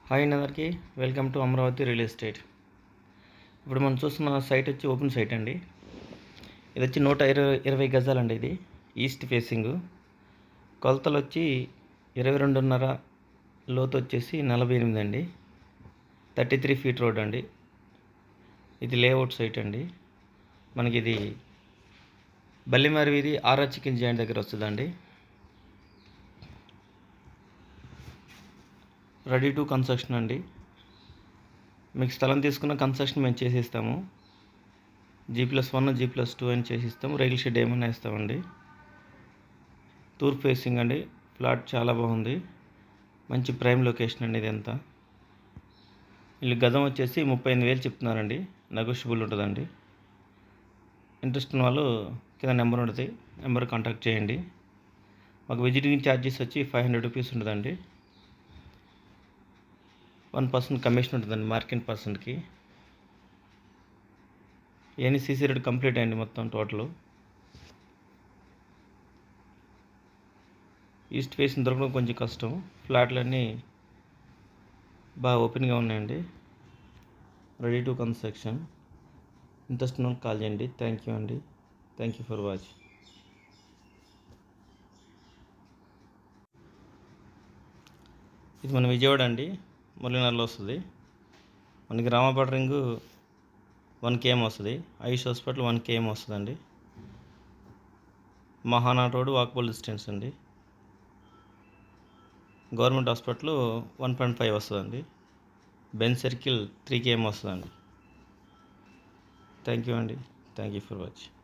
hi అండి అందరికీ welcome to Amaravati real estate ఇప్పుడు మనం చూస్తున్న సైట్ వచ్చి ఓపెన్ సైట్ అండి ఇది వచ్చి నూట ఇరవై ఇరవై గజాలండి ఇది ఈస్ట్ ఫేసింగ్ కొలతలు వచ్చి ఇరవై రెండున్నర లోతు వచ్చేసి నలభై ఎనిమిది అండి థర్టీ త్రీ ఫీట్ రోడ్ అండి ఇది లేఅవుట్ సైట్ అండి మనకి ఇది బల్లిమారి వీధి ఆర్ఆర్ చికెన్ జాయింట్ దగ్గర వస్తుందండి రెడీ టు కన్స్ట్రక్షన్ అండి మీకు స్థలం తీసుకున్న కన్స్ట్రక్షన్ మేము చేసిస్తాము G plus one G plus two అని చేసిస్తాము రైల్ షెడ్ ఏమైనా ఇస్తామండి తూర్పు ఫేసింగ్ అండి ప్లాట్ చాలా బాగుంది మంచి ప్రైమ్ లొకేషన్ అండి ఇదంతా వీళ్ళు గదం వచ్చేసి ముప్పై ఎనిమిది వేలు చెప్తున్నారండి నెగోషియబుల్ ఉంటుందండి ఇంట్రెస్ట్ ఉన్న వాళ్ళు కింద నెంబర్ ఉంటుంది నెంబర్ కాంటాక్ట్ చేయండి మాకు విజిటింగ్ ఛార్జెస్ వచ్చి ఫైవ్ హండ్రెడ్ రూపీస్ ఉంటుందండి వన్ పర్సెంట్ కమిషన్ ఉంటుందండి మార్కెట్ పర్సెంట్కి ఇవన్నీ సీసీ రోడ్ కంప్లీట్ అయింది మొత్తం టోటల్ ఈస్ట్ ఫేస్ దొరకడం కొంచెం కష్టం ఫ్లాట్లన్నీ బాగా ఓపెన్గా ఉన్నాయండి రెడీ టు కన్స్ట్రక్షన్ ఇంట్రెస్ట్ ఉన్న కాల్ చేయండి థ్యాంక్ యూ అండి థ్యాంక్ యూ ఫర్ వాచ్ ఇది మన విజయవాడ అండి మురళీనగర్లో వస్తుంది మనకి రామపేట రింగు వన్ కేఎం వస్తుంది ఐష్ హాస్పిటల్ వన్ కేఎం వస్తుందండి మహానా రోడ్ వాకబుల్ డిస్టెన్స్ అండి government hospital one point five వస్తుందండి బెన్ సర్కిల్ త్రీ కేఎం వస్తుందండి థ్యాంక్ యూ అండి థ్యాంక్ యూ ఫర్ వాచ్